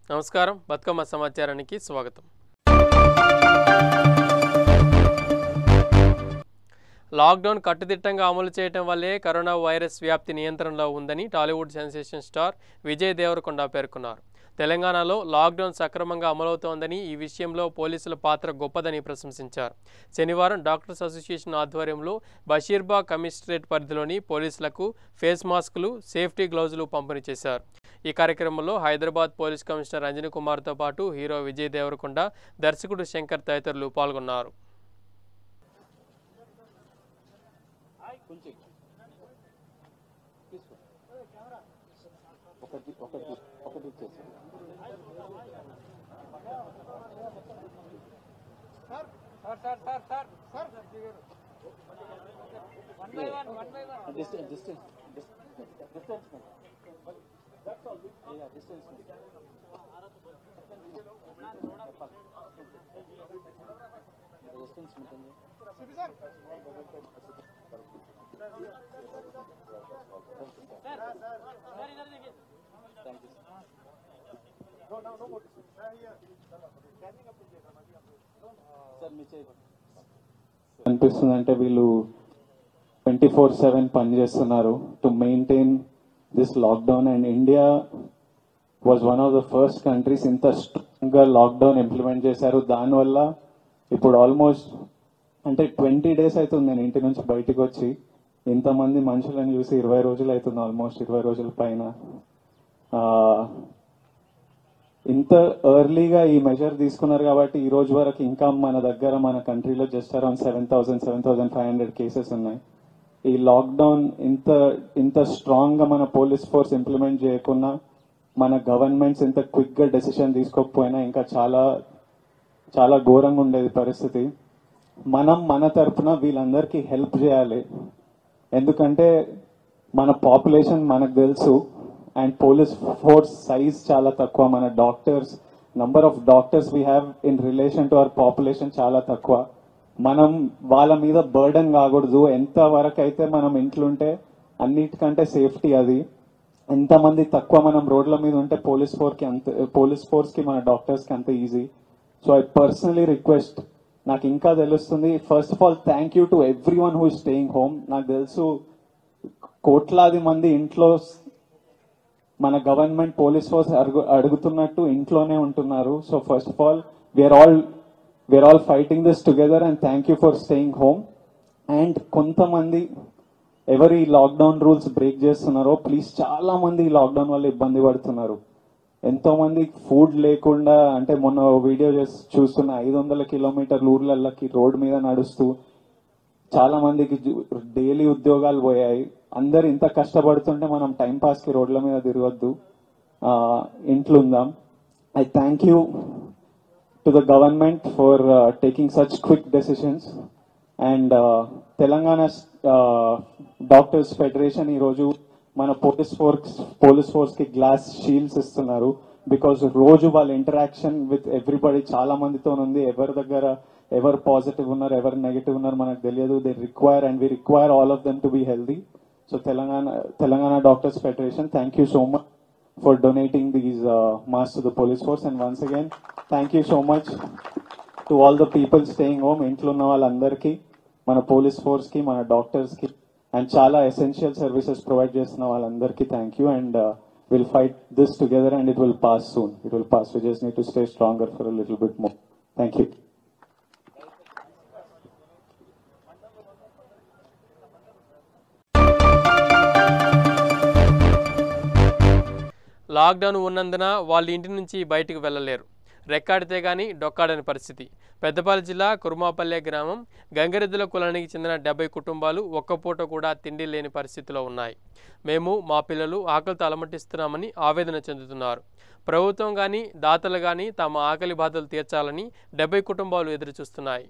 నమస్కారం బతుకమ్మ సమాచారానికి స్వాగతం లాక్డౌన్ కట్టుదిట్టంగా అమలు చేయడం వల్లే కరోనా వైరస్ వ్యాప్తి నియంత్రణలో ఉందని Tollywood sensation star Vijay Deverakonda పేర్కొన్నారు తెలంగాణలో లాక్డౌన్ సక్రమంగా అమలవుతోందని ఈ విషయంలో పోలీసుల పాత్ర గొప్పదని ప్రశంసించారు శనివారం డాక్టర్స్ అసోసియేషన్ ఆధ్వర్యంలో బషీర్బాగ్ కమిషనరేట్ పరిధిలోని పోలీసులకు ఫేస్ మాస్కులు సేఫ్టీ గ్లౌజులు పంపిణీ చేశారు ఈ కార్యక్రమంలో హైదరాబాద్ పోలీస్ కమిషనర్ అంజనీ కుమార్తో పాటు హీరో విజయ్ దేవరకొండ దర్శకుడు శంకర్ తదితరులు పాల్గొన్నారు ఒకటి ఒకటి ఒకటి ఇచ్చేసి distance distance distance distance distance ఉంటుంది థ్యాంక్ యూ సార్ మీ చేయి అనిపిస్తుంది అంటే వీళ్ళు ట్వంటీ ఫోర్ సెవెన్ పనిచేస్తున్నారు to maintain this lockdown and India was one of the first countries ఇంత స్ట్రాంగ్ గా లాక్డౌన్ ఇంప్లిమెంట్ చేశారు దానివల్ల ఇప్పుడు ఆల్మోస్ట్ అంటే ట్వంటీ డేస్ అవుతుంది నేను ఇంటి నుంచి బయటకు వచ్చి ఇంతమంది మనుషులను చూసి ఇరవై రోజులు అవుతుంది ఆల్మోస్ట్ ఇరవై రోజుల పైన ఆ, ఇంత ఎర్లీగా ఈ మెజర్ తీసుకున్నారు కాబట్టి ఈ రోజు వరకు ఇంకా మన దగ్గర మన కంట్రీలో just around seven thousand seven thousand five hundred cases ఉన్నాయి ఈ లాక్డౌన్ ఇంత ఇంత స్ట్రాంగ్ గా మన పోలీస్ ఫోర్స్ ఇంప్లిమెంట్ చేయకుండా మన గవర్నమెంట్స్ ఇంత క్విక్ గా డెసిషన్ తీసుకోకపోయినా ఇంకా చాలా చాలా ఘోరంగా ఉండేది పరిస్థితి మనం మన తరపున వీళ్ళందరికీ హెల్ప్ చేయాలి ఎందుకంటే మన పాపులేషన్ మనకు తెలుసు అండ్ పోలీస్ ఫోర్స్ సైజ్ చాలా తక్కువ మన doctors number of doctors we have in relation to our population చాలా తక్కువ మనం వాళ్ళ మీద బర్డన్ కాకూడదు ఎంత వరకు అయితే మనం ఇంట్లో ఉంటే అన్నిటికంటే సేఫ్టీ అది ఎంతమంది తక్కువ మనం రోడ్ల మీద ఉంటే పోలీస్ ఫోర్ కి అంత పోలీస్ ఫోర్స్ కి మన డాక్టర్స్ కి అంత easy so I personally request నాకు ఇంకా తెలుస్తుంది first of all thank you to everyone who staying home నాకు తెలుసు కోట్లాది మంది ఇంట్లో మన గవర్నమెంట్ పోలీస్ ఫోర్స్ అడుగు అడుగుతున్నట్టు ఇంట్లోనే ఉంటున్నారు so first of all we are all we are all fighting this together and thank you for staying home and కొంతమంది ఎవరి లాక్డౌన్ రూల్స్ బ్రేక్ చేస్తున్నారో ప్లీజ్ చాలా మంది ఈ లాక్డౌన్ వల్ల ఇబ్బంది పడుతున్నారు ఎంతో మంది ఫుడ్ లేకుండా అంటే మొన్న వీడియో చేసి చూస్తున్న ఐదు వందల కిలోమీటర్ల ఊర్లకి రోడ్ మీద నడుస్తూ చాలా మందికి డైలీ ఉద్యోగాలు పోయాయి అందరు ఇంత కష్టపడుతుంటే మనం టైం పాస్ కి రోడ్ల మీద తిరగొద్దు ఆ, ఇంట్లో ఉందాం I thank you to the government for taking such quick decisions and Telangana doctors federation ఈరోజు మన పోలీస్ ఫోర్స్ పోలీస్ ఫోర్స్ కి గ్లాస్ షీల్డ్స్ ఇస్తున్నారు బికాస్ రోజు వాళ్ళ ఇంటరాక్షన్ విత్ ఎవ్రీబడి చాలా మందితో ఉంది ఎవరి దగ్గర ఎవరు పాజిటివ్ ఉన్నారు ఎవరు నెగిటివ్ ఉన్నారు మనకు తెలియదు they require and we require all of them to be healthy so Telangana Telangana doctors federation thank you so much for donating these masks to the police force and once again thank you so much to all the people staying home ఇంట్లో ఉన్న వాళ్ళందరికీ మన police force కి మన doctors కి and చాలా essential services provide చేస్తున్న వాళ్ళందరికీ thank you and will fight this together and it will pass soon it will pass we just need to stay stronger for little bit more thank you lockdown ఉన్నందున వాళ్ళ ఇంటి నుంచి బయటికి వెళ్ళలేరు రెక్కాడితే గాని డొక్కాడని పరిస్థితి పెద్దపల్లి జిల్లా కురుమాపల్లె గ్రామం గంగరెద్దుల కులానికి చెందిన డెబ్బై కుటుంబాలు ఒక్క పూట కూడా తిండి లేని పరిస్థితిలో ఉన్నాయి మేము మా పిల్లలు ఆకలితో అలమటిస్తున్నామని ఆవేదన చెందుతున్నారు ప్రభుత్వం కానీ దాతలు కానీ తమ ఆకలి బాధలు తీర్చాలని డెబ్బై కుటుంబాలు ఎదురుచూస్తున్నాయి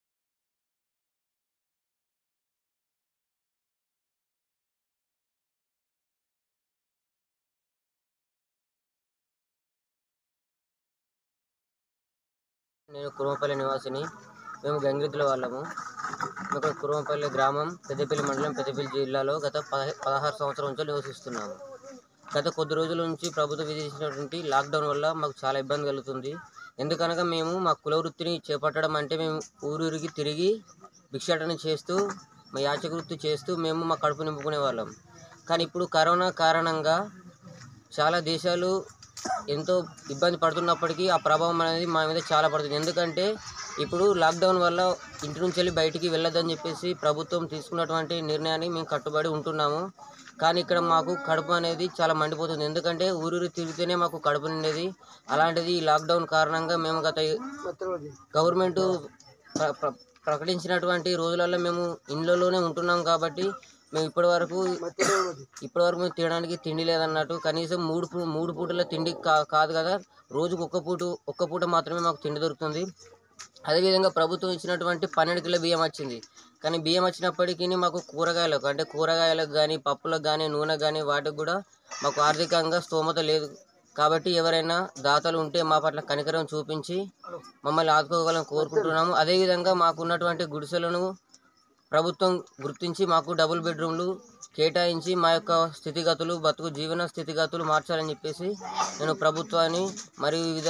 నేను కురుమపల్లి నివాసిని మేము గంగిరెద్దుల వాళ్ళము మేము ఇక్కడ కురుమపల్లి గ్రామం పెద్దపల్లి మండలం పెద్దపల్లి జిల్లాలో గత పద పదహారు సంవత్సరాల నుంచి నివసిస్తున్నాము గత కొద్ది రోజుల నుంచి ప్రభుత్వం విధించినటువంటి లాక్డౌన్ వల్ల మాకు చాలా ఇబ్బంది కలుగుతుంది ఎందుకనగా మేము మా కుల వృత్తిని చేపట్టడం అంటే మేము ఊరూరికి తిరిగి భిక్షాటన చేస్తూ మా యాచక వృత్తి చేస్తూ మేము మా కడుపు నింపుకునే వాళ్ళం కానీ ఇప్పుడు కరోనా కారణంగా చాలా దేశాలు ఎంతో ఇబ్బంది పడుతున్నప్పటికీ ఆ ప్రభావం అనేది మా మీద చాలా పడుతుంది ఎందుకంటే ఇప్పుడు లాక్డౌన్ వల్ల ఇంటి నుంచి వెళ్ళి బయటికి వెళ్ళొద్దని చెప్పేసి ప్రభుత్వం తీసుకున్నటువంటి నిర్ణయాన్ని మేము కట్టుబడి ఉంటున్నాము కానీ ఇక్కడ మాకు కడుపు అనేది చాలా మండిపోతుంది ఎందుకంటే ఊరూరు తిరిగితేనే మాకు కడుపు నిండేది అలాంటిది ఈ లాక్డౌన్ కారణంగా మేము గత గవర్నమెంట్ ప్ర- ప్ర- ప్రకటించినటువంటి రోజులలో మేము ఇండ్లలోనే ఉంటున్నాం కాబట్టి మేము ఇప్పటి వరకు ఇప్పటి వరకు మేము తినడానికి తిండి లేదన్నట్టు కనీసం మూడు పూ- మూడు పూటల తిండి కా- కాదు కదా రోజుకు ఒక్క పూట ఒక్క పూట మాత్రమే మాకు తిండి దొరుకుతుంది అదేవిధంగా ప్రభుత్వం ఇచ్చినటువంటి పన్నెండు కిలో బియ్యం వచ్చింది కానీ బియ్యం వచ్చినప్పటికీ మాకు కూరగాయలకు అంటే కూరగాయలకు కానీ పప్పులకు కానీ నూనె కానీ వాటికి కూడా మాకు ఆర్థికంగా స్తోమత లేదు కాబట్టి ఎవరైనా దాతలు ఉంటే మా పట్ల కనికరం చూపించి మమ్మల్ని ఆదుకోగలని కోరుకుంటున్నాము అదేవిధంగా మాకు ఉన్నటువంటి గుడిసెలను ప్రభుత్వం గుర్తించి మాకు డబుల్ బెడ్రూమ్లు కేటాయించి మా యొక్క స్థితిగతులు బతుకు జీవన స్థితిగతులు మార్చాలని చెప్పేసి నేను ప్రభుత్వాన్ని మరియు వివిధ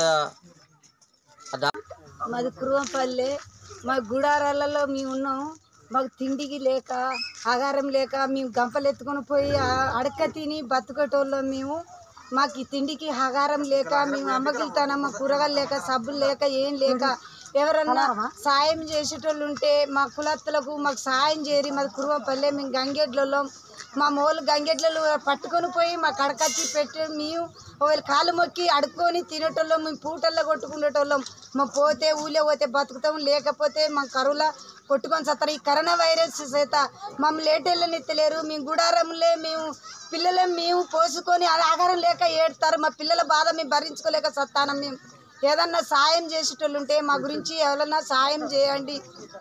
దా- మాది కురువంపల్లె మా గుడారాలలో మేము ఉన్నాం మాకు తిండికి లేక ఆహారం లేక మేము గంపలు ఎత్తుకొని పోయి ఆ- అడక తిని బతుకటోళ్ళం మేము మాకు ఈ తిండికి ఆహారం లేక మేము అమ్మగిలుతానం మా కూరగాయలు లేక సబ్బులు లేక ఏం లేక ఎవరన్నా సాయం చేసేటోళ్ళు ఉంటే మా కులత్తలకు మాకు సాయం చేయరి మాది కురువంపల్లె మేము గంగెడ్లలో మా మోళ్ళు గంగెడ్లలో పట్టుకొని పోయి మా కడకచ్చి పెట్టి మేము ఒకవేళ కాలు మొక్కి అడుక్కొని తినేటోళ్ళం మేము పూటల్లో కొట్టుకునేటోళ్ళం మా పోతే ఊళ్ళో పోతే బతుకుతాం లేకపోతే మా కరువుల కొట్టుకొని సత్తారు ఈ కరోనా వైరస్ చేత మమ్మల్ని లేటెళ్ళని ఎత్తలేరు మేము గుడారంలే మేము పిల్లలు మేము పోసుకొని ఆ ఆహారం లేక ఏడుతారు మా పిల్లల బాధ మేము భరించుకోలేక సత్తానం మేము ఏదన్నా సాయం చేసేటోళ్ళు ఉంటే మా గురించి ఎవరన్నా సాయం చేయండి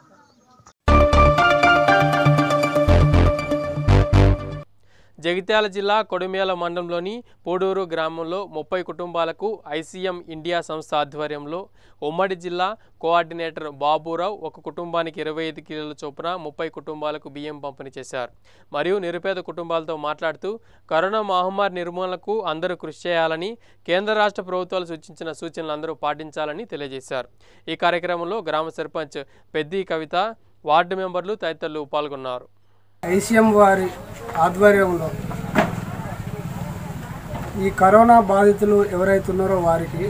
జగిత్యాల జిల్లా కొడిమేల మండలంలోని పోడూరు గ్రామంలో ముప్పై కుటుంబాలకు ఐసీఎం ఇండియా సంస్థ ఆధ్వర్యంలో ఉమ్మడి జిల్లా కోఆర్డినేటర్ బాబురావు ఒక కుటుంబానికి ఇరవై ఐదు కిలోల చొప్పున ముప్పై కుటుంబాలకు బియ్యం పంపిణీ చేశారు మరియు నిరుపేద కుటుంబాలతో మాట్లాడుతూ కరోనా మహమ్మారి నిర్మూలనకు అందరూ కృషి చేయాలని కేంద్ర రాష్ట్ర ప్రభుత్వాలు సూచించిన సూచనలు అందరూ పాటించాలని తెలియజేశారు ఈ కార్యక్రమంలో గ్రామ సర్పంచ్ పెద్ది కవిత వార్డు మెంబర్లు తదితరులు పాల్గొన్నారు ఐసీఎం వారి ఆధ్వర్యంలో ఈ కరోనా బాధితులు ఎవరైతే ఉన్నారో వారికి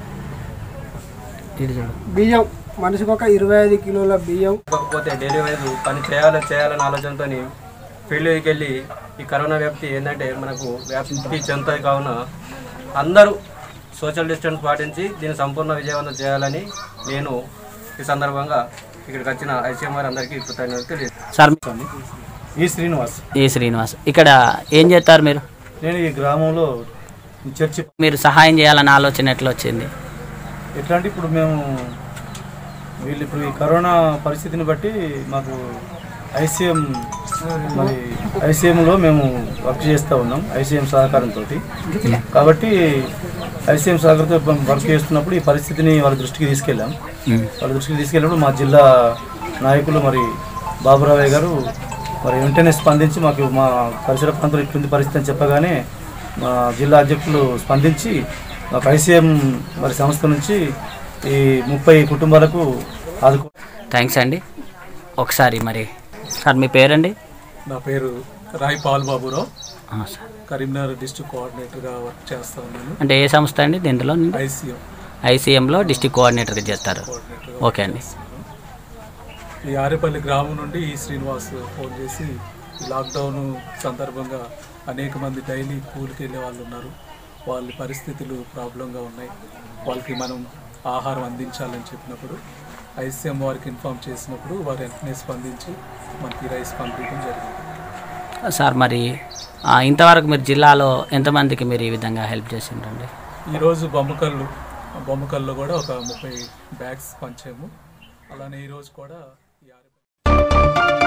బియ్యం మనిషికి ఒక ఇరవై ఐదు కిలోల బియ్యం కాకపోతే డైలీ వైజ్ పని చేయాలి చేయాలనే ఆలోచనతో ఫీల్డ్కి వెళ్ళి ఈ కరోనా వ్యాప్తి ఏంటంటే మనకు వ్యాప్తి చెందుతుంది కావున అందరూ సోషల్ డిస్టెన్స్ పాటించి దీన్ని సంపూర్ణ విజయవంతం చేయాలని నేను ఈ సందర్భంగా ఇక్కడికి వచ్చిన ఐసీఎం వారి అందరికీ కృతజ్ఞతలు తెలియజేస్తాను సార్ ఈ శ్రీనివాస్ ఏ శ్రీనివాస్ ఇక్కడ ఏం చేస్తారు మీరు నేను ఈ గ్రామంలో చర్చి మీరు సహాయం చేయాలన్న ఆలోచన ఎట్లా వచ్చింది ఎట్లా అంటే ఇప్పుడు మేము వీళ్ళు ఇప్పుడు ఈ కరోనా పరిస్థితిని బట్టి మాకు ఐసీఎం మరి ఐసీఎంలో మేము వర్క్ చేస్తూ ఉన్నాం ఐసీఎం సహకారంతో కాబట్టి ఐసీఎం సహకారంతో మనం వర్క్ చేస్తున్నప్పుడు ఈ పరిస్థితిని వాళ్ళ దృష్టికి తీసుకెళ్ళాం వాళ్ళ దృష్టికి తీసుకెళ్ళినప్పుడు మా జిల్లా నాయకులు మరి బాబురావయ్య గారు మరి వెంటనే స్పందించి మాకు మా పరిసర ప్రాంతంలో ఇటువంటి పరిస్థితి అని చెప్పగానే మా జిల్లా అధ్యక్షులు స్పందించి మాకు ఐసీఎం మరి సంస్థ నుంచి ఈ ముప్పై కుటుంబాలకు ఆదుకో థ్యాంక్స్ అండి ఒకసారి మరి సార్ మీ పేరండి నా పేరు రాయ్ పాల్ బాబురావు ఆ, సార్ కరీంనగర్ డిస్ట్రిక్ట్ కోఆర్డినేటర్గా వర్క్ చేస్తా ఉన్నాను అంటే ఏ సంస్థ అండి దీంట్లో ఐసీఎం ఐసీఎంలో డిస్టిక్ కోఆర్డినేటర్గా చేస్తారు ఓకే అండి ఈ ఆరేపల్లి గ్రామం నుండి ఈ శ్రీనివాస్ ఫోన్ చేసి ఈ లాక్డౌన్ సందర్భంగా అనేక మంది డైలీ కూలికి వెళ్ళే వాళ్ళు ఉన్నారు వాళ్ళ పరిస్థితులు ప్రాబ్లంగా ఉన్నాయి వాళ్ళకి మనం ఆహారం అందించాలని చెప్పినప్పుడు ఐసీఎం వారికి ఇన్ఫామ్ చేసినప్పుడు వారు వెంటనే స్పందించి మనకి రైస్ పంపించడం జరిగింది సార్ మరి ఆ, ఇంతవరకు మీరు జిల్లాలో ఎంతమందికి మీరు ఈ విధంగా హెల్ప్ చేసిండ్రండి ఈరోజు బొమ్మకల్లు బొమ్మకల్లో కూడా ఒక ముప్పై బ్యాగ్స్ పంచాము అలానే ఈరోజు కూడా ఈ ఆరేపల్లి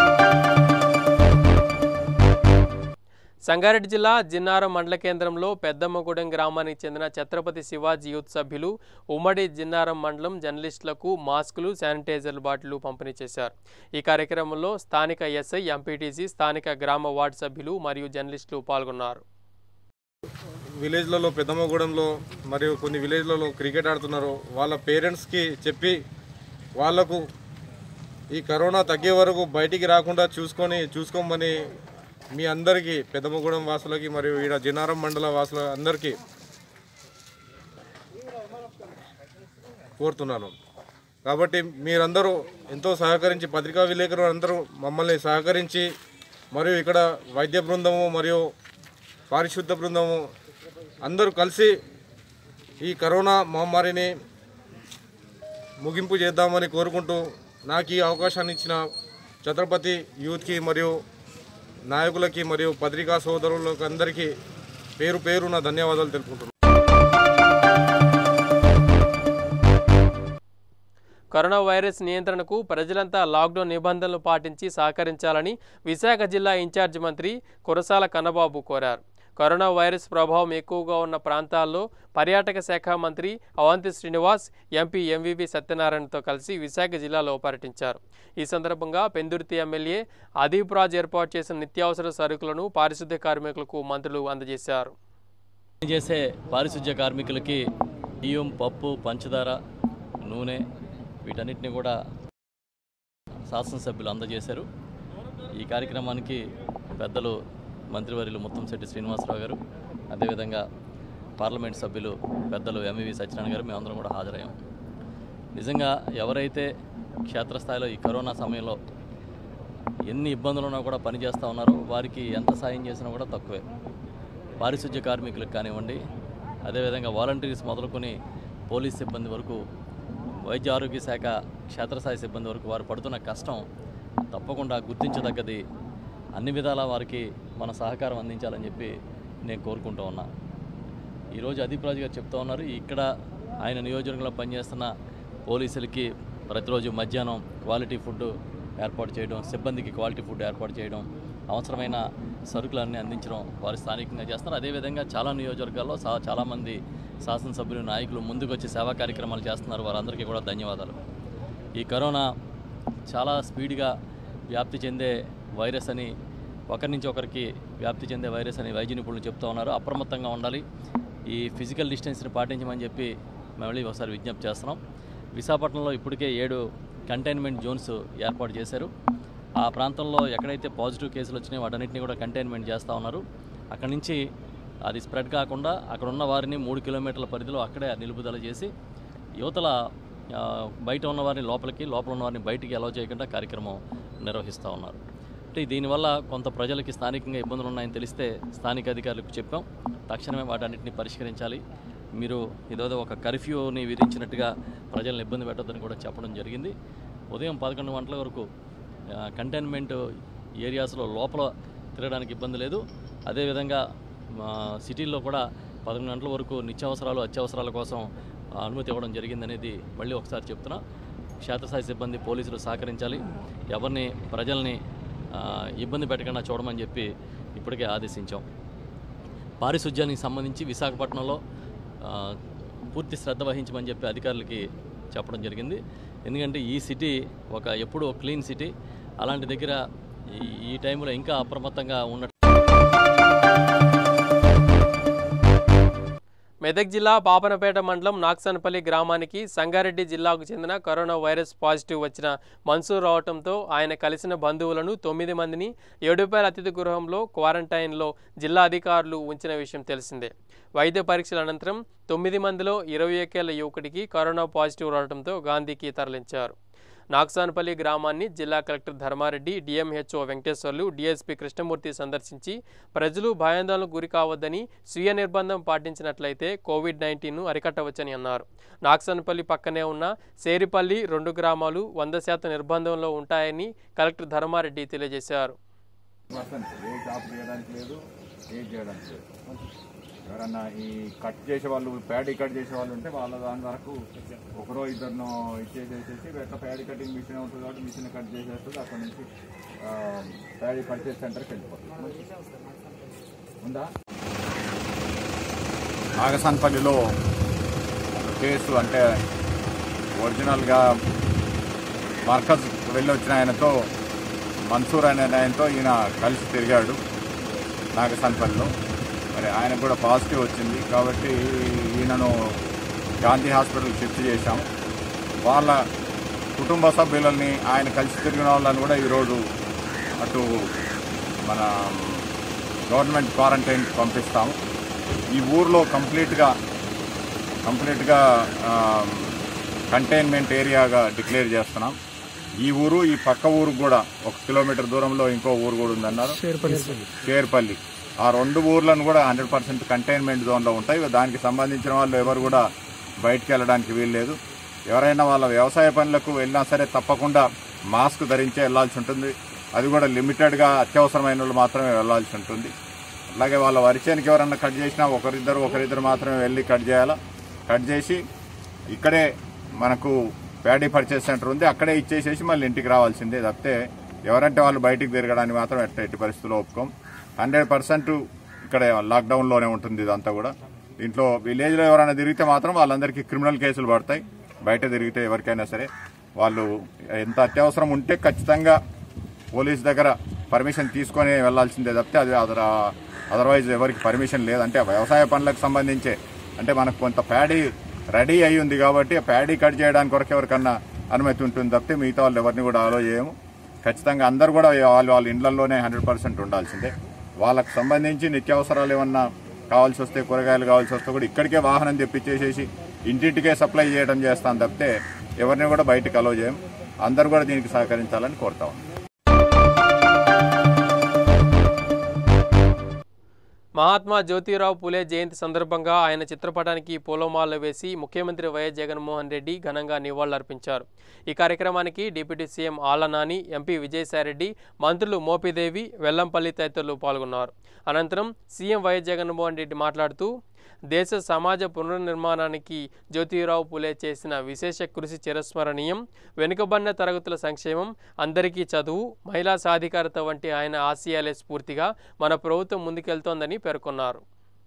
సంగారెడ్డి జిల్లా జిన్నారం మండల కేంద్రంలో పెద్దమ్మగూడెం గ్రామానికి చెందిన ఛత్రపతి శివాజీ యూత్ సభ్యులు ఉమ్మడి జిన్నారం మండలం జర్నలిస్టులకు మాస్కులు శానిటైజర్ బాటిల్ పంపిణీ చేశారు ఈ కార్యక్రమంలో స్థానిక ఎస్ఐ ఎంపీటీసీ స్థానిక గ్రామ వార్డు సభ్యులు మరియు జర్నలిస్టులు పాల్గొన్నారు విలేజ్లలో పెద్దమ్మగూడెంలో మరియు కొన్ని విలేజ్లలో క్రికెట్ ఆడుతున్నారో వాళ్ళ పేరెంట్స్కి చెప్పి వాళ్లకు ఈ కరోనా తగ్గే వరకు బయటికి రాకుండా చూసుకొని చూసుకోమని మీ అందరికీ పెద్దమ్మగూడెం వాసులకి మరియు ఈడ జినారం మండల వాసుల అందరికీ కోరుతున్నాను కాబట్టి మీరందరూ ఎంతో సహకరించి పత్రికా విలేకరులు అందరూ మమ్మల్ని సహకరించి మరియు ఇక్కడ వైద్య బృందము మరియు పారిశుద్ధ బృందము అందరూ కలిసి ఈ కరోనా మహమ్మారిని ముగింపు చేద్దామని కోరుకుంటూ నాకు ఈ అవకాశాన్ని ఇచ్చిన ఛత్రపతి యూత్కి మరియు నాయకులకి మరియు పత్రికా సోదరులకు అందరికీ పేరు పేరు నా ధన్యవాదాలు తెలుపుకుంటున్నాను కరోనా వైరస్ నియంత్రణకు ప్రజలంతా లాక్డౌన్ నిబంధనలు పాటించి సహకరించాలని విశాఖ జిల్లా ఇన్ఛార్జ్ మంత్రి కురసాల కన్నబాబు కోరారు కరోనా వైరస్ ప్రభావం ఎక్కువగా ఉన్న ప్రాంతాల్లో పర్యాటక శాఖ మంత్రి అవంతి శ్రీనివాస్ ఎంపీ ఎంవివి సత్యనారాయణతో కలిసి విశాఖ జిల్లాలో పర్యటించారు ఈ సందర్భంగా పెందుర్తి ఎమ్మెల్యే అదీప్ రాజ్ ఏర్పాటు చేసిన నిత్యావసర సరుకులను పారిశుద్ధ్య కార్మికులకు మంత్రులు అందజేశారు చేసే పారిశుధ్య కార్మికులకి బియ్యం పప్పు పంచదార నూనె వీటన్నిటిని కూడా శాసనసభ్యులు అందజేశారు ఈ కార్యక్రమానికి పెద్దలు మంత్రివర్యులు ముత్తంశెట్టి శ్రీనివాసరావు గారు అదేవిధంగా పార్లమెంట్ సభ్యులు పెద్దలు ఎంవివి సత్యనారాయణ గారు మేమందరం కూడా హాజరయ్యాం నిజంగా ఎవరైతే క్షేత్రస్థాయిలో ఈ కరోనా సమయంలో ఎన్ని ఇబ్బందులు ఉన్నా కూడా పనిచేస్తూ ఉన్నారో వారికి ఎంత సాయం చేసినా కూడా తక్కువే పారిశుధ్య కార్మికులకు కానివ్వండి అదేవిధంగా వాలంటీర్స్ మొదలుకొని పోలీస్ సిబ్బంది వరకు వైద్య ఆరోగ్య శాఖ క్షేత్రస్థాయి సిబ్బంది వరకు వారు పడుతున్న కష్టం తప్పకుండా గుర్తించదగ్గది అన్ని విధాలా వారికి మన సహకారం అందించాలని చెప్పి నేను కోరుకుంటూ ఉన్నా ఈరోజు అదీప్ రాజు గారు చెప్తా ఉన్నారు ఇక్కడ ఆయన నియోజకవర్గంలో పనిచేస్తున్న పోలీసులకి ప్రతిరోజు మధ్యాహ్నం క్వాలిటీ ఫుడ్ ఏర్పాటు చేయడం సిబ్బందికి క్వాలిటీ ఫుడ్ ఏర్పాటు చేయడం అవసరమైన సరుకులన్నీ అందించడం వారు స్థానికంగా చేస్తున్నారు అదేవిధంగా చాలా నియోజకవర్గాల్లో చా- చాలామంది శాసనసభ్యులు నాయకులు ముందుకు వచ్చి సేవా కార్యక్రమాలు చేస్తున్నారు వారందరికీ కూడా ధన్యవాదాలు ఈ కరోనా చాలా స్పీడ్గా వ్యాప్తి చెందే వైరస్ అని ఒకరి నుంచి ఒకరికి వ్యాప్తి చెందే వైరస్ అని వైద్య నిపుణులు చెప్తూ ఉన్నారు అప్రమత్తంగా ఉండాలి ఈ ఫిజికల్ డిస్టెన్స్ని పాటించమని చెప్పి మళ్ళీ ఒకసారి విజ్ఞప్తి చేస్తున్నాం విశాఖపట్నంలో ఇప్పటికే ఏడు కంటైన్మెంట్ జోన్స్ ఏర్పాటు చేశారు ఆ ప్రాంతంలో ఎక్కడైతే పాజిటివ్ కేసులు వచ్చినాయో వాటన్నిటిని కూడా కంటైన్మెంట్ చేస్తూ ఉన్నారు అక్కడి నుంచి అది స్ప్రెడ్ కాకుండా అక్కడ ఉన్న వారిని మూడు కిలోమీటర్ల పరిధిలో అక్కడే నిలుపుదల చేసి యువతల ఆ, బయట ఉన్న వారిని లోపలికి లోపల ఉన్న వారిని బయటికి అలౌ చేయకుండా కార్యక్రమం నిర్వహిస్తూ ఉన్నారు అంటే దీనివల్ల కొంత ప్రజలకి స్థానికంగా ఇబ్బందులు ఉన్నాయని తెలిస్తే స్థానిక అధికారులకు చెప్పాం తక్షణమే వాటన్నిటిని పరిష్కరించాలి మీరు ఏదో ఒక కర్ఫ్యూని విధించినట్టుగా ప్రజలను ఇబ్బంది పెట్టొద్దని కూడా చెప్పడం జరిగింది ఉదయం పదకొండు గంటల వరకు ఆ, కంటైన్మెంట్ ఏరియాస్లో లోపల తిరగడానికి ఇబ్బంది లేదు అదేవిధంగా మా సిటీల్లో కూడా పదకొండు గంటల వరకు నిత్యావసరాలు అత్యవసరాల కోసం ఆ, అనుమతి ఇవ్వడం జరిగిందనేది మళ్ళీ ఒకసారి చెప్తున్నా క్షేత్రస్థాయి సిబ్బంది పోలీసులు సహకరించాలి ఎవరిని ప్రజల్ని ఆ, ఇబ్బంది పెట్టకుండా చూడమని చెప్పి ఇప్పటికే ఆదేశించాం పారిశుధ్యానికి సంబంధించి విశాఖపట్నంలో ఆ, పూర్తి శ్రద్ధ వహించమని చెప్పి అధికారులకి చెప్పడం జరిగింది ఎందుకంటే ఈ సిటీ ఒక ఎప్పుడూ క్లీన్ సిటీ అలాంటి దగ్గర ఈ- ఈ టైంలో ఇంకా అప్రమత్తంగా ఉన్న మెదక్ జిల్లా పాపనపేట మండలం నాక్సనపల్లి గ్రామానికి సంగారెడ్డి జిల్లాకు చెందిన కరోనా వైరస్ పాజిటివ్ వచ్చిన మన్సూర్ రావడంతో ఆయన కలిసిన బంధువులను తొమ్మిది మందిని ఏడుపేల అతిథి గృహంలో క్వారంటైన్లో జిల్లా అధికారులు ఉంచిన విషయం తెలిసిందే వైద్య పరీక్షల అనంతరం తొమ్మిది మందిలో ఇరవై ఒకేళ్ల యువకుడికి కరోనా పాజిటివ్ రావడంతో గాంధీకి తరలించారు నాగ్సాన్పల్లి గ్రామాన్ని జిల్లా collector Dharmareddy DMHO Venkateswarlu DSP Krishnamurthy సందర్శించి ప్రజలు భయాందోళనకు గురి కావద్దని స్వీయ నిర్బంధం పాటించినట్లయితే కోవిడ్ నైన్టీన్ను అరికట్టవచ్చని అన్నారు నాగ్సాన్పల్లి పక్కనే ఉన్న సేరిపల్లి రెండు గ్రామాలు వంద శాతం నిర్బంధంలో ఉంటాయని కలెక్టర్ ధర్మారెడ్డి తెలియజేశారు పర్సెంట్ ఏ జాబ్ చేయడానికి లేదు ఏం చేయడానికి లేదు ఎవరన్నా ఈ కట్ చేసే వాళ్ళు ప్యాడీ కట్ చేసే వాళ్ళు ఉంటే వాళ్ళ దాని వరకు ఒకరో ఇద్దరినో ఇచ్చేసేసేసి ఎట్లా ప్యాడీ కటింగ్ మిషన్ ఉంటుంది కాబట్టి మిషన్ కట్ చేసేస్తుంది అక్కడ నుంచి ఆ, ప్యాడీ పర్చేస్ సెంటర్కి వెళ్ళిపోతుంది ఉందా నాగసాన్పల్లిలో ఒక కేసు అంటే ఒరిజినల్గా మర్కజ్ వెళ్ళి వచ్చిన ఆయనతో మన్సూర్ అనే ఆయనతో ఈయన కలిసి తిరిగాడు నాగసాన్పల్లిలో మరి ఆయనకు కూడా పాజిటివ్ వచ్చింది కాబట్టి ఈయనను గాంధీ హాస్పిటల్ షిఫ్ట్ చేశాం వాళ్ళ కుటుంబ సభ్యులని ఆయన కలిసి తిరిగిన వాళ్ళని కూడా ఈరోజు అటు మన గవర్నమెంట్ క్వారంటైన్ పంపిస్తాము ఈ ఊర్లో కంప్లీట్గా కంప్లీట్గా కంటైన్మెంట్ ఏరియాగా డిక్లేర్ చేస్తున్నాం ఈ ఊరు ఈ పక్క ఊరు కూడా ఒక కిలోమీటర్ దూరంలో ఇంకో ఊరు కూడా ఉందన్నారు షేర్పల్లి ఆ రెండు ఊర్లను కూడా హండ్రెడ్ పర్సెంట్ కంటైన్మెంట్ జోన్లో ఉంటాయి దానికి సంబంధించిన వాళ్ళు ఎవరు కూడా బయటికి వెళ్ళడానికి వీల్లేదు ఎవరైనా వాళ్ళ వ్యవసాయ పనులకు వెళ్ళినా సరే తప్పకుండా మాస్క్ ధరించే వెళ్ళాల్సి ఉంటుంది అది కూడా లిమిటెడ్గా అత్యవసరమైన వాళ్ళు మాత్రమే వెళ్ళాల్సి ఉంటుంది అలాగే వాళ్ళ వరిచేనికి ఎవరన్నా కట్ చేసినా ఒకరిద్దరు ఒకరిద్దరు మాత్రమే వెళ్ళి కట్ చేయాలా కట్ చేసి ఇక్కడే మనకు ప్యాడీ పర్చేస్ సెంటర్ ఉంది అక్కడే ఇచ్చేసేసి మళ్ళీ ఇంటికి రావాల్సిందే తప్పితే ఎవరంటే వాళ్ళు బయటికి తిరగడానికి మాత్రం ఎట్ట ఎట్టి పరిస్థితుల్లో ఒప్పుకోం హండ్రెడ్ పర్సెంట్ ఇక్కడ లాక్డౌన్లోనే ఉంటుంది ఇదంతా కూడా దీంట్లో విలేజ్లో ఎవరైనా తిరిగితే మాత్రం వాళ్ళందరికీ క్రిమినల్ కేసులు పడతాయి బయట తిరిగితే ఎవరికైనా సరే వాళ్ళు ఎంత అత్యవసరం ఉంటే ఖచ్చితంగా పోలీస్ దగ్గర పర్మిషన్ తీసుకొని వెళ్లాల్సిందే తప్పితే అది అదర్ అదర్వైజ్ ఎవరికి పర్మిషన్ లేదు అంటే వ్యవసాయ పనులకు సంబంధించే అంటే మనకు కొంత ప్యాడీ రెడీ అయి ఉంది కాబట్టి ఆ ప్యాడీ కట్ చేయడానికి వరకు ఎవరికన్నా అనుమతి ఉంటుంది తప్పితే మిగతా వాళ్ళు ఎవరిని కూడా అలో చేయము ఖచ్చితంగా అందరు కూడా వాళ్ళు వాళ్ళ ఇండ్లలోనే హండ్రెడ్ పర్సెంట్ ఉండాల్సిందే వాళ్ళకి సంబంధించి నిత్యావసరాలు ఏమన్నా కావాల్సి వస్తే కూరగాయలు కావాల్సి వస్తే కూడా ఇక్కడికే వాహనం తెప్పించేసేసి ఇంటింటికే సప్లై చేయడం చేస్తాం తప్పితే ఎవరిని కూడా బయటకు అలో చేయం అందరూ కూడా దీనికి సహకరించాలని కోరుతా ఉన్నాం మహాత్మా జ్యోతిరావు పూలే జయంతి సందర్భంగా ఆయన చిత్రపటానికి పూలమాలలు వేసి ముఖ్యమంత్రి వైఎస్ జగన్మోహన్ రెడ్డి ఘనంగా నివాళులర్పించారు ఈ కార్యక్రమానికి deputy CM Alla Nani MP Vijayasai Reddy మంత్రులు మోపిదేవి వెల్లంపల్లి తదితరులు పాల్గొన్నారు అనంతరం సీఎం వైఎస్ జగన్మోహన్ రెడ్డి మాట్లాడుతూ దేశ సమాజ పునర్నిర్మాణానికి జ్యోతిరావు పూలే చేసిన విశేష కృషి చిరస్మరణీయం వెనుకబడిన తరగతుల సంక్షేమం అందరికీ చదువు మహిళా సాధికారత వంటి ఆయన ఆశయాలే స్ఫూర్తిగా మన ప్రభుత్వం ముందుకెళ్తోందని పేర్కొన్నారు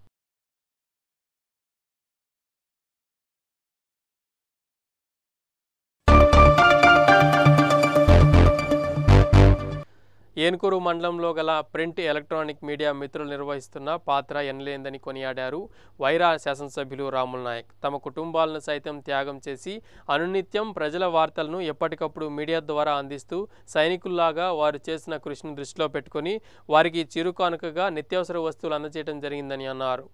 ఏనుకూరు మండలంలో గల ప్రింట్ ఎలక్ట్రానిక్ మీడియా మిత్రులు నిర్వహిస్తున్న పాత్ర ఎనలేందని కొనియాడారు వైరా శాసనసభ్యులు రాముల్ నాయక్ తమ కుటుంబాలను సైతం త్యాగం చేసి అనునిత్యం ప్రజల వార్తలను ఎప్పటికప్పుడు మీడియా ద్వారా అందిస్తూ సైనికుల్లాగా వారు చేసిన కృషిని దృష్టిలో పెట్టుకొని వారికి చిరుకానుకగా నిత్యావసర వస్తువులు అందజేయడం జరిగిందని అన్నారు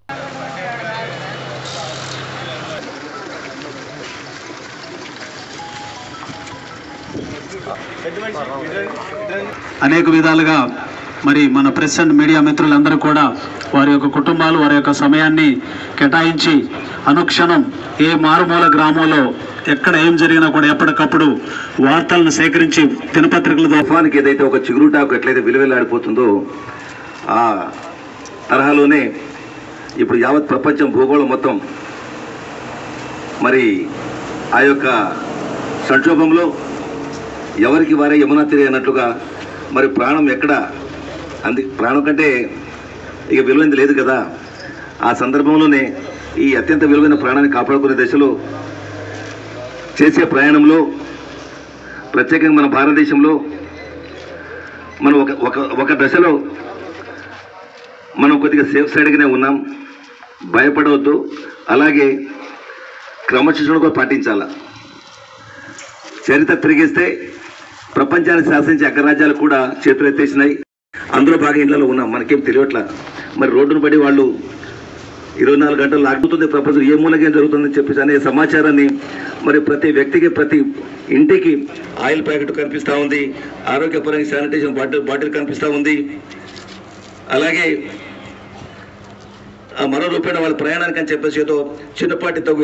అనేక విధాలుగా మరి మన ప్రెస్ అండ్ మీడియా మిత్రులందరూ కూడా వారి యొక్క కుటుంబాలు వారి యొక్క సమయాన్ని కేటాయించి అనుక్షణం ఏ మారుమూల గ్రామంలో ఎక్కడ ఏం జరిగినా కూడా ఎప్పటికప్పుడు వార్తలను సేకరించి దినపత్రికల ద్వారా తుఫానికి ఏదైతే ఒక చిగురుటాకు ఎట్లయితే విలువెల్లాడిపోతుందో ఆ తరహాలోనే ఇప్పుడు యావత్ ప్రపంచం భూగోళం మొత్తం మరి ఆ యొక్క సంక్షోభంలో ఎవరికి వారే యమునా తెలియనట్లుగా మరి ప్రాణం ఎక్కడ అంది ప్రాణం కంటే ఇక విలువైంది లేదు కదా ఆ సందర్భంలోనే ఈ అత్యంత విలువైన ప్రాణాన్ని కాపాడుకునే దశలో చేసే ప్రయాణంలో ప్రత్యేకంగా మన భారతదేశంలో మనం ఒక ఒక ఒక దశలో మనం కొద్దిగా సేఫ్ సైడ్గానే ఉన్నాం భయపడవద్దు అలాగే క్రమశిక్షణ కూడా పాటించాల చరిత్ర తిరిగిస్తే ప్రపంచాన్ని శాసించే అగ్రరాజ్యాలు కూడా చేతులు ఎత్తేసినాయి అందులో బాగా ఇళ్లలో ఉన్నాం మనకేం తెలియట్లా మరి రోడ్డును పడి వాళ్ళు ఇరవై నాలుగు గంటలు లాగుతుంది ప్రపంచం ఏ మూలకేం జరుగుతుందని చెప్పేసి అనే సమాచారాన్ని మరి ప్రతి వ్యక్తికి ప్రతి ఇంటికి ఆయిల్ ప్యాకెట్ కనిపిస్తూ ఉంది ఆరోగ్యపరంగా శానిటైజేషన్ బాటిల్ బాటిల్ కనిపిస్తూ ఉంది అలాగే ఆ మరో రూపాయన వాళ్ళ ప్రయాణానికి అని చెప్పేసి ఏదో చిన్నపాటి తగు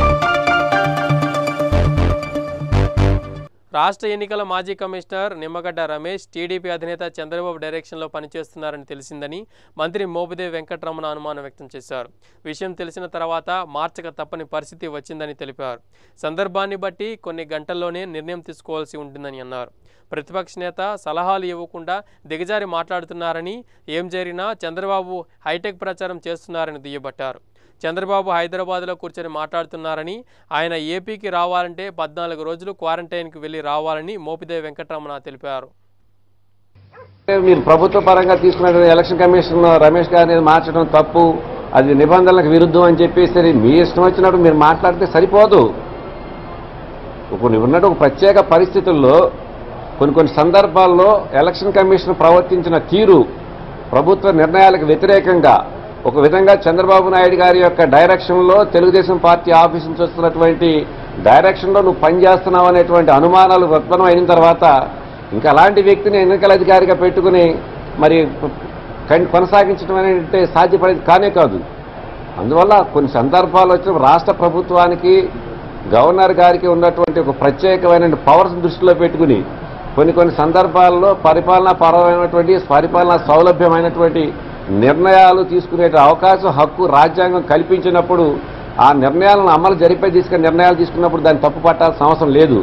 రాష్ట్ర ఎన్నికల మాజీ కమిషనర్ నిమ్మగడ్డ రమేష్ టీడీపీ అధినేత చంద్రబాబు డైరెక్షన్లో పనిచేస్తున్నారని తెలిసిందని మంత్రి మోపిదేవి వెంకటరమణ అనుమానం వ్యక్తం చేశారు విషయం తెలిసిన తర్వాత మార్చక తప్పని పరిస్థితి వచ్చిందని తెలిపారు సందర్భాన్ని బట్టి కొన్ని గంటల్లోనే నిర్ణయం తీసుకోవాల్సి ఉంటుందని అన్నారు ప్రతిపక్ష నేత సలహాలు ఇవ్వకుండా దిగజారి మాట్లాడుతున్నారని ఏం జరిగినా చంద్రబాబు హైటెక్ ప్రచారం చేస్తున్నారని దుయ్యబట్టారు చంద్రబాబు హైదరాబాద్లో కూర్చొని మాట్లాడుతున్నారని ఆయన ఏపీకి రావాలంటే పద్నాలుగు రోజులు క్వారంటైన్కి వెళ్ళి రావాలని మోపిదేవి వెంకటరమణ తెలిపారు మీరు ప్రభుత్వ పరంగా తీసుకున్న ఎలక్షన్ కమిషన్ రమేష్ గారిని మార్చడం తప్పు అది నిబంధనలకు విరుద్ధం అని చెప్పేసి మీ ఇష్టం వచ్చినట్టు మీరు మాట్లాడితే సరిపోదు కొన్ని ఉన్నట్టు ఒక ప్రత్యేక పరిస్థితుల్లో కొన్ని కొన్ని సందర్భాల్లో ఎలక్షన్ కమిషన్ ప్రవర్తించిన తీరు ప్రభుత్వ నిర్ణయాలకు వ్యతిరేకంగా ఒక విధంగా చంద్రబాబు నాయుడు గారి యొక్క డైరెక్షన్లో తెలుగుదేశం పార్టీ ఆఫీస్ నుంచి వస్తున్నటువంటి డైరెక్షన్లో నువ్వు పనిచేస్తున్నావు అనేటువంటి అనుమానాలు ఉత్పన్నం అయిన తర్వాత ఇంకా అలాంటి వ్యక్తిని ఎన్నికల అధికారిగా పెట్టుకుని మరి కన్- కొనసాగించడం అనేది సాధ్యపడేది కానే కాదు అందువల్ల కొన్ని సందర్భాలు వచ్చిన రాష్ట్ర ప్రభుత్వానికి గవర్నర్ గారికి ఉన్నటువంటి ఒక ప్రత్యేకమైన పవర్స్ దృష్టిలో పెట్టుకుని కొన్ని కొన్ని సందర్భాల్లో పరిపాలనా పరమైనటువంటి పరిపాలనా సౌలభ్యమైనటువంటి నిర్ణయాలు తీసుకునే అవకాశం హక్కు రాజ్యాంగం కల్పించినప్పుడు ఆ నిర్ణయాలను అమలు జరిపే తీసుకునే నిర్ణయాలు తీసుకున్నప్పుడు దాన్ని తప్పు పట్టాల్సిన అవసరం లేదు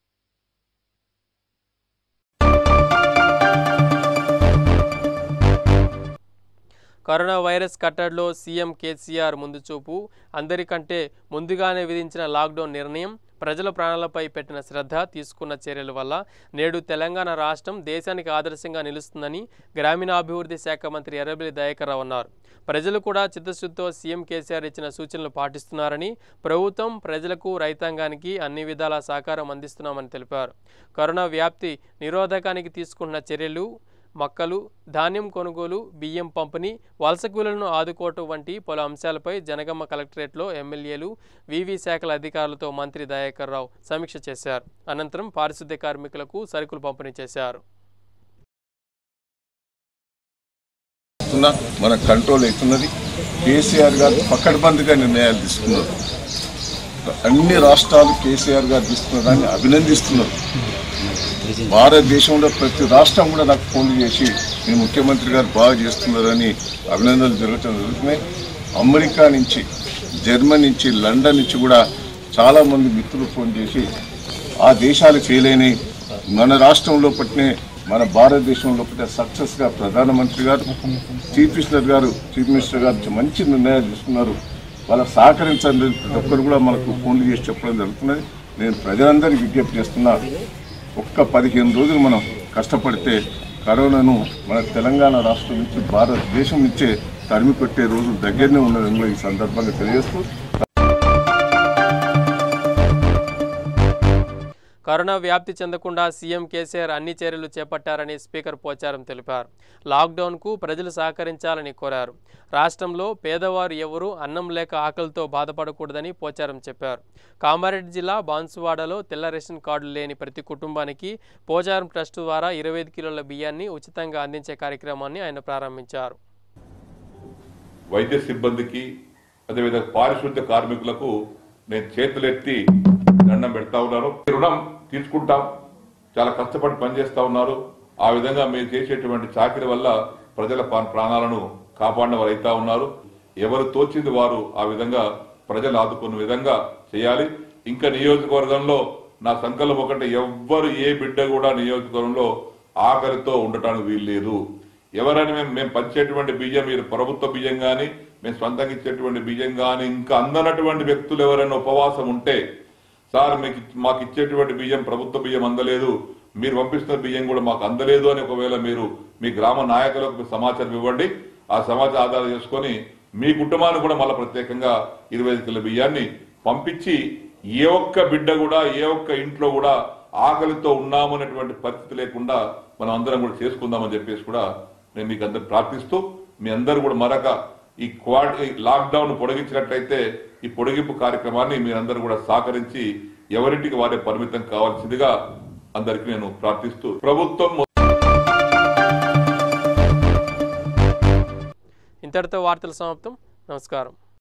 కరోనా వైరస్ కట్టడిలో సీఎం కేసీఆర్ ముందు చూపు అందరికంటే ముందుగానే విధించిన లాక్డౌన్ నిర్ణయం ప్రజల ప్రాణాలపై పెట్టిన శ్రద్ధ తీసుకున్న చర్యల వల్ల నేడు తెలంగాణ రాష్ట్రం దేశానికి ఆదర్శంగా నిలుస్తుందని గ్రామీణాభివృద్ధి శాఖ మంత్రి ఎర్రబెల్లి దయాకర్ రావు అన్నారు ప్రజలు కూడా చిత్తశుద్ధితో సీఎం కేసీఆర్ ఇచ్చిన సూచనలు పాటిస్తున్నారని ప్రభుత్వం ప్రజలకు రైతాంగానికి అన్ని విధాల సహకారం అందిస్తున్నామని తెలిపారు కరోనా వ్యాప్తి నిరోధకానికి తీసుకున్న చర్యలు మొక్కలు ధాన్యం కొనుగోలు బియ్యం పంపిణీ వలస కూలీలను ఆదుకోవటం వంటి పలు అంశాలపై జనగమ్మ కలెక్టరేట్లో ఎమ్మెల్యేలు వివి శాఖల అధికారులతో మంత్రి దయాకర్ రావు సమీక్ష చేశారు అనంతరం పారిశుద్ధ్య కార్మికులకు సరుకులు పంపిణీ చేశారు చేస్తున్నా మన కంట్రోల్ అవుతున్నది కేసీఆర్ గారు పకడ్బందీగా నిర్ణయాలు తీసుకున్నారు అన్ని రాష్ట్రాలు కేసీఆర్ గారు తీసుకున్న దాన్ని అభినందిస్తున్నారు భారతదేశంలో ప్రతి రాష్ట్రం కూడా నాకు ఫోన్లు చేసి మీ ముఖ్యమంత్రి గారు బాగా చేస్తున్నారని అభినందనలు జరగటం జరుగుతున్నాయి అమెరికా నుంచి జర్మనీ నుంచి లండన్ నుంచి కూడా చాలా మంది మిత్రులు ఫోన్ చేసి ఆ దేశాలు ఫెయిల్ అయినాయి మన రాష్ట్రంలో పట్టినే మన భారతదేశంలో పట్టిన సక్సెస్గా ప్రధానమంత్రి గారు చీఫ్ మినిస్టర్ గారు చీఫ్ మినిస్టర్ గారు మంచి నిర్ణయాలు తీసుకున్నారు వాళ్ళ సహకరించండి ప్రతి ఒక్కరు కూడా మనకు ఫోన్లు చేసి చెప్పడం జరుగుతున్నది నేను ప్రజలందరికీ విజ్ఞప్తి చేస్తున్నా ఒక్క పదిహేను రోజులు మనం కష్టపడితే కరోనాను మన తెలంగాణ రాష్ట్రం నుంచి భారతదేశం నుంచే తరిమి పెట్టే రోజు దగ్గరనే ఉన్నదని కూడా ఈ సందర్భంగా తెలియజేస్తూ కరోనా వ్యాప్తి చెందకుండా సీఎం కేసీఆర్ అన్ని చర్యలు చేపట్టారని స్పీకర్ పోచారం తెలిపారు లాక్డౌన్కు ప్రజలు సహకరించాలని కోరారు రాష్ట్రంలో పేదవారు ఎవరూ అన్నం లేక ఆకలితో బాధపడకూడదని పోచారం చెప్పారు కామారెడ్డి జిల్లా బాన్సువాడలో తెల్ల రేషన్ కార్డులు లేని ప్రతి కుటుంబానికి పోచారం ట్రస్ట్ ద్వారా ఇరవై ఐదు కిలోల బియ్యాన్ని ఉచితంగా అందించే కార్యక్రమాన్ని ఆయన ప్రారంభించారు వైద్య సిబ్బందికి అదేవిధంగా పారిశుద్ధ్య కార్మికులకు నేను చేతులెత్తి దండం పెడతా ఉన్నాను ఈ రుణం తీసుకుంటాం చాలా కష్టపడి పనిచేస్తా ఉన్నారు ఆ విధంగా మీరు చేసేటువంటి చాకరీ వల్ల ప్రజల పా- ప్రాణాలను కాపాడిన వారు అవుతా ఉన్నారు ఎవరు తోచింది వారు ఆ విధంగా ప్రజలు ఆదుకున్న విధంగా చేయాలి ఇంకా నియోజకవర్గంలో నా సంకల్పం ఒకటి ఎవ్వరు ఏ బిడ్డ కూడా నియోజకవర్గంలో ఆఖరితో ఉండటానికి వీలు లేదు ఎవరైనా మేము మేము పంచేటువంటి బియ్యం మీరు ప్రభుత్వ బియ్యం కానీ మేము సొంతంగా ఇచ్చేటువంటి బియ్యం కానీ ఇంకా అందనటువంటి వ్యక్తులు ఎవరైనా ఉపవాసం ఉంటే సార్ మీకు ఇచ్- మాకు ఇచ్చేటువంటి బియ్యం ప్రభుత్వ బియ్యం అందలేదు మీరు పంపిస్తున్న బియ్యం కూడా మాకు అందలేదు అని ఒకవేళ మీరు మీ గ్రామ నాయకులకు సమాచారం ఇవ్వండి ఆ సమాచారం ఆధారం చేసుకొని మీ కుటుంబానికి కూడా మళ్ళీ ప్రత్యేకంగా ఇరవై ఐదు కిలో బియ్యాన్ని పంపించి ఏ ఒక్క బిడ్డ కూడా ఏ ఒక్క ఇంట్లో కూడా ఆకలితో ఉన్నాము అనేటువంటి పరిస్థితి లేకుండా మనం అందరం కూడా చేసుకుందామని చెప్పేసి కూడా నేను మీకు అందరు ప్రార్థిస్తూ మీ అందరూ కూడా మరొక ఈ క్వాడ్ ఈ లాక్డౌన్ పొడిగించినట్లయితే ఈ పొడిగింపు కార్యక్రమాన్ని మీరందరూ కూడా సహకరించి ఎవరింటికి వారే పరిమితం కావాల్సిందిగా అందరికీ నేను ప్రార్థిస్తూ ప్రభుత్వం ఇంతటితో వార్తలు సమాప్తం నమస్కారం